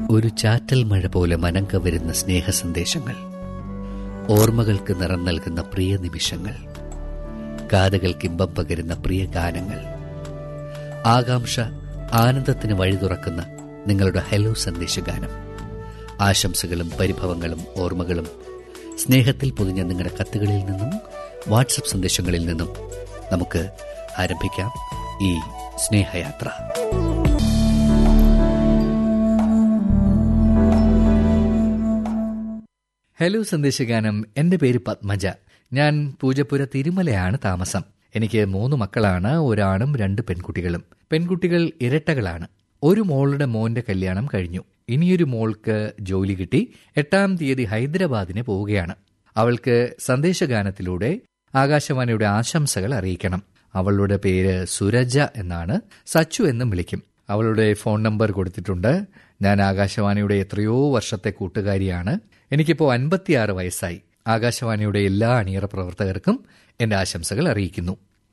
ഒരു ചാറ്റൽ മഴ പോലെ മനം കവരുന്ന സ്നേഹ സന്ദേശങ്ങൾ ഓർമ്മകൾക്ക് നിറം നൽകുന്ന പ്രിയ നിമിഷങ്ങൾ കാതുകൾക്ക് ഇമ്പം പകരുന്ന പ്രിയ ഗാനങ്ങൾ ആകാംക്ഷ ആനന്ദത്തിന് വഴി തുറക്കുന്ന നിങ്ങളുടെ ഹലോ സന്ദേശഗാനം ആശംസകളും പരിഭവങ്ങളും ഓർമ്മകളും സ്നേഹത്തിൽ പൊതിഞ്ഞ നിങ്ങളുടെ കത്തുകളിൽ നിന്നും വാട്സപ്പ് സന്ദേശങ്ങളിൽ നിന്നും നമുക്ക് ആരംഭിക്കാം ഈ സ്നേഹയാത്ര ഹലോ സന്ദേശഗാനം എന്റെ പേര് പത്മജ ഞാൻ പൂജപ്പുര തിരുമലയാണ് താമസം എനിക്ക് മൂന്ന് മക്കളാണ് ഒരാണും രണ്ട് പെൺകുട്ടികളും പെൺകുട്ടികൾ ഇരട്ടകളാണ് ഒരു മോളുടെ മോന്റെ കല്യാണം കഴിഞ്ഞു ഇനിയൊരു മോൾക്ക് ജോലി കിട്ടി എട്ടാം തീയതി ഹൈദരാബാദിന് പോവുകയാണ് അവൾക്ക് സന്ദേശഗാനത്തിലൂടെ ആകാശവാണിയുടെ ആശംസകൾ അറിയിക്കണം അവളുടെ പേര് സുരജ എന്നാണ് സച്ചു എന്നും വിളിക്കും അവളുടെ ഫോൺ നമ്പർ കൊടുത്തിട്ടുണ്ട് ഞാൻ ആകാശവാണിയുടെ എത്രയോ വർഷത്തെ കൂട്ടുകാരിയാണ് എനിക്കിപ്പോൾ അൻപത്തിയാറ് വയസ്സായി ആകാശവാണിയുടെ എല്ലാ അണിയറ പ്രവർത്തകർക്കും എന്റെ ആശംസകൾ അറിയിക്കുന്നു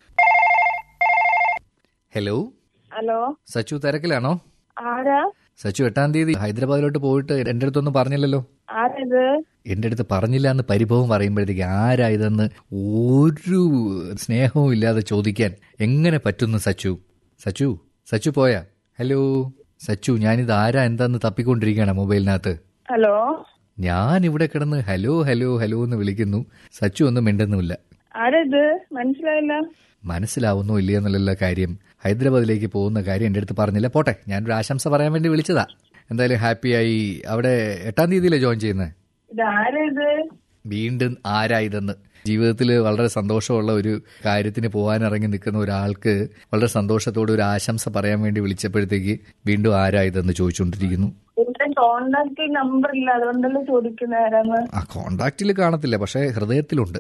ഹലോ ഹലോ സച്ചു തിരക്കിലാണോ ആരാ സച്ചു എട്ടാം തീയതി ഹൈദരാബാദിലോട്ട് പോയിട്ട് എന്റെ അടുത്തൊന്നും പറഞ്ഞില്ലല്ലോ ആരാത് എന്റെ അടുത്ത് പറഞ്ഞില്ല എന്ന് പരിഭവം പറയുമ്പോഴത്തേക്ക് ആരാ ഇതെന്ന് ഒരു സ്നേഹവും ഇല്ലാതെ ചോദിക്കാൻ എങ്ങനെ പറ്റുന്നു സച്ചു സച്ചു സച്ചു പോയാ ഹലോ സച്ചു ഞാനിത് ആരാ എന്താന്ന് തപ്പിക്കൊണ്ടിരിക്കുകയാണ് മൊബൈലിനകത്ത് ഹലോ ഞാൻ ഇവിടെ കിടന്ന് ഹലോ ഹലോ ഹലോ എന്ന് വിളിക്കുന്നു സച്ചു ഒന്നും മിണ്ടുന്നുമില്ല ആരാത് മനസ്സിലായില്ല മനസ്സിലാവുന്നോ ഇല്ലയെന്നുള്ള കാര്യം ഹൈദരാബാദിലേക്ക് പോകുന്ന കാര്യം എൻ്റെ അടുത്ത് പറഞ്ഞില്ല പോട്ടെ ഞാനൊരു ആശംസ പറയാൻ വേണ്ടി വിളിച്ചതാ എന്തായാലും ഹാപ്പിയായി അവിടെ എട്ടാം തീയതിയിലെ ജോയിൻ ചെയ്യുന്നത് ഇത് ആരാത് വീണ്ടും ആരാ ഇതെന്ന് ജീവിതത്തിൽ വളരെ സന്തോഷമുള്ള ഒരു കാര്യത്തിന് പോകാൻ ഇറങ്ങി നിൽക്കുന്ന ഒരാൾക്ക് വളരെ സന്തോഷത്തോടെ ഒരു ആശംസ പറയാൻ വേണ്ടി വിളിച്ചപ്പോഴത്തേക്ക് വീണ്ടും ആരാ ഇതെന്ന് ചോദിച്ചുകൊണ്ടിരിക്കുന്നു എന്റെ കോണ്ടാക്ട് നമ്പർ ഇല്ല അതുകൊണ്ടല്ലേ ചോദിക്കുന്ന ആരാന്ന് ആ കോണ്ടാക്റ്റിൽ കാണത്തില്ല പക്ഷേ ഹൃദയത്തിലുണ്ട്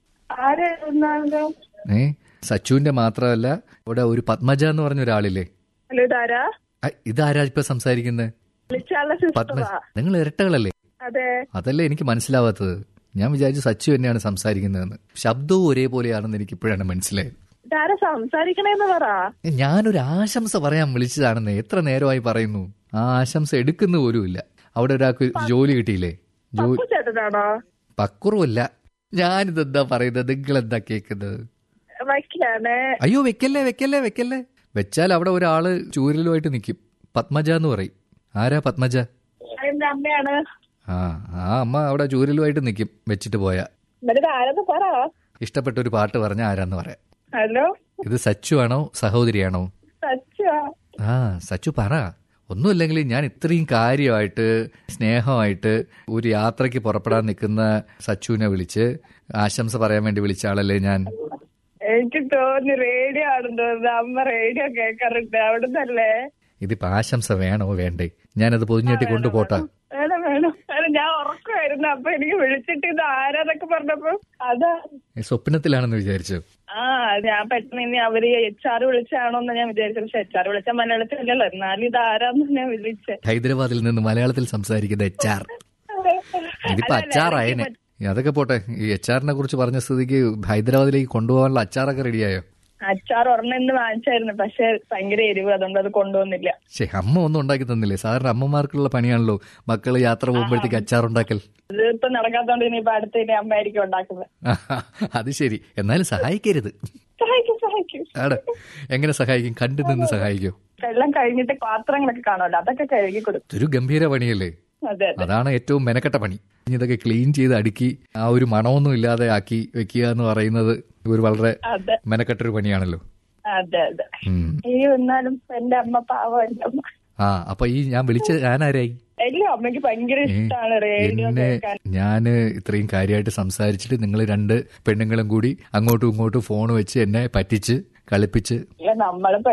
ആരാ ഏ സച്ചുവിന്റെ മാത്രമല്ല ഇവിടെ ഒരു പത്മജ എന്ന് പറഞ്ഞ ഒരാളില്ലേ ഹലോ ഇതാരാ ആ, ഇതാരാ ഇപ്പൊ സംസാരിക്കുന്നത് വിളിച്ചാല പത്മ സിസ്റ്ററാ നിങ്ങൾ ഇരട്ടകളല്ലേ അതെ അതല്ലേ എനിക്ക് മനസ്സിലാവാത്തത് ഞാൻ വിചാരിച്ചു സച്ചു തന്നെയാണ് സംസാരിക്കുന്നതെന്ന് ശബ്ദവും ഒരേപോലെയാണെന്ന് എനിക്ക് ഇപ്പോഴാണ് മനസ്സിലായത് ഇതാരാ സംസാരിക്കണേന്ന് പറ ഏ, ഞാനൊരു ആശംസ പറയാൻ വിളിച്ചതാണെന്ന് എത്ര നേരമായി പറയുന്നു ആ ആശംസ എടുക്കുന്ന പോലുമില്ല അവിടെ ഒരാൾക്ക് ജോലി കിട്ടിയില്ലേ ജോലി പപ്പു ചേട്ടനാണോ പക്കുറവല്ല ഞാനിതെന്താ പറയുന്നത് നിങ്ങൾ എന്താ കേൾക്കുന്നത് വയ്ക്കാണ് അയ്യോ വെക്കല്ലേ വെക്കല്ലേ വെക്കല്ലേ വെച്ചാൽ അവിടെ ഒരാള് ചൂരലുമായിട്ട് നിൽക്കും പത്മജ എന്ന് പറയും ആരാ പത്മജ എന്റെ അമ്മയാണ് ആ ആ അമ്മ അവിടെ ചൂരലുമായിട്ട് നിൽക്കും വെച്ചിട്ട് പോയാ എന്നിട്ട് ആരെന്ന് പറ ഇഷ്ടപ്പെട്ട ഒരു പാട്ട് പറഞ്ഞ ആരാന്ന് പറയാം ഹലോ ഇത് സച്ചു ആണോ സഹോദരിയാണോ സച്ചാ ആ സച്ചു പറ ഒന്നുമില്ലെങ്കിൽ ഞാൻ ഇത്രയും കാര്യമായിട്ട് സ്നേഹമായിട്ട് ഒരു യാത്രയ്ക്ക് പുറപ്പെടാൻ നിൽക്കുന്ന സച്ചുവിനെ വിളിച്ച് ആശംസ പറയാൻ വേണ്ടി വിളിച്ച ആളല്ലേ ഞാൻ എനിക്ക് തോന്നി റേഡിയോ ആണെന്ന് തോന്നുന്നു അമ്മ റേഡിയോ കേൾക്കാറുണ്ട് അവിടുന്നല്ലേ ഇതിപ്പോ ആശംസ വേണോ വേണ്ടേ ഞാനത് പൊതിഞ്ഞിട്ട് കൊണ്ടുപോട്ടാ വേണം വേണം വേണം ഞാൻ ഉറക്കമായിരുന്നു അപ്പൊ എനിക്ക് വിളിച്ചിട്ട് ഇത് ആരാന്നൊക്കെ പറഞ്ഞപ്പോ അതാ ഏ, സ്വപ്നത്തിലാണെന്ന് വിചാരിച്ചു ആ ഞാൻ പെട്ടെന്ന് ഇനി അവര് എച്ച് ആർ വിളിച്ചാണോന്ന് ഞാൻ വിചാരിച്ചു പക്ഷെ എച്ച് ആർ വിളിച്ച മലയാളത്തിലല്ലോ എന്നാലും ഇത് ആരാന്ന് ഞാൻ വിളിച്ചേ ഹൈദരാബാദിൽ നിന്ന് മലയാളത്തിൽ സംസാരിക്കുന്ന എച്ച് ആർ ഇതിപ്പോ അല്ല, അച്ചാറായനെ അതൊക്കെ പോട്ടെ ഈ എച്ച് ആറിനെ കുറിച്ച് പറഞ്ഞ സ്ഥിതിക്ക് ഹൈദരാബാദിലേക്ക് കൊണ്ടുപോകാനുള്ള അച്ചാറൊക്കെ റെഡിയായോ അച്ചാർ ഒരെണ്ണം ഇന്ന് വാങ്ങിച്ചായിരുന്നു പക്ഷെ ഭയങ്കര എരിവ് അതുകൊണ്ട് അത് കൊണ്ടുവന്നില്ല ശേ അമ്മ ഒന്നും ഉണ്ടാക്കി തന്നില്ലേ സാധാരണ അമ്മമാർക്കുള്ള പണിയാണല്ലോ മക്കള് യാത്ര പോകുമ്പോഴത്തേക്ക് അച്ചാർ ഉണ്ടാക്കൽ ഇത് ഇപ്പൊ നടക്കാത്തോണ്ട് ഇനിയിപ്പൊ അടുത്ത് ഇനി അമ്മയായിരിക്കും ഉണ്ടാക്കുന്നത് അത് ശരി എന്നാലും സഹായിക്കരുത് സഹായിക്കും സഹായിക്കും ആടെ എങ്ങനെ സഹായിക്കും കണ്ടു നിന്ന് സഹായിക്കോ എല്ലാം കഴിഞ്ഞിട്ട് പാത്രങ്ങളൊക്കെ കാണുമല്ലോ അതൊക്കെ കഴുകി കൊടുക്കും ഇതൊരു ഗംഭീര പണിയല്ലേ അതെ അതെ അതാണ് ഏറ്റവും മെനക്കെട്ട പണി ഇനി ഇതൊക്കെ ക്ലീൻ ചെയ്ത് അടുക്കി ആ ഒരു മണമൊന്നും ഇല്ലാതെ ആക്കി വെക്കുക എന്ന് പറയുന്നത് ഒരു വളരെ അതെ മെനക്കെട്ടൊരു പണിയാണല്ലോ അതെ അതെ ഉം. ഈ വന്നാലും എന്റെ അമ്മ പാവം എന്റെ അമ്മ ആ അപ്പൊ ഈ ഞാൻ വിളിച്ച ഞാനാരായി എല്ലാം അമ്മയ്ക്ക് ഭയങ്കര ഏ, ഇഷ്ടമാണ് റേഡിയോ എന്നെ കേൾക്കാൻ ഞാന് ഇത്രയും കാര്യമായിട്ട് സംസാരിച്ചിട്ട് നിങ്ങൾ രണ്ട് പെണ്ണുങ്ങളും കൂടി അങ്ങോട്ടും ഇങ്ങോട്ടും ഫോൺ വെച്ച് എന്നെ പറ്റിച്ച് കളിപ്പിച്ച് ഇല്ല നമ്മളിപ്പോ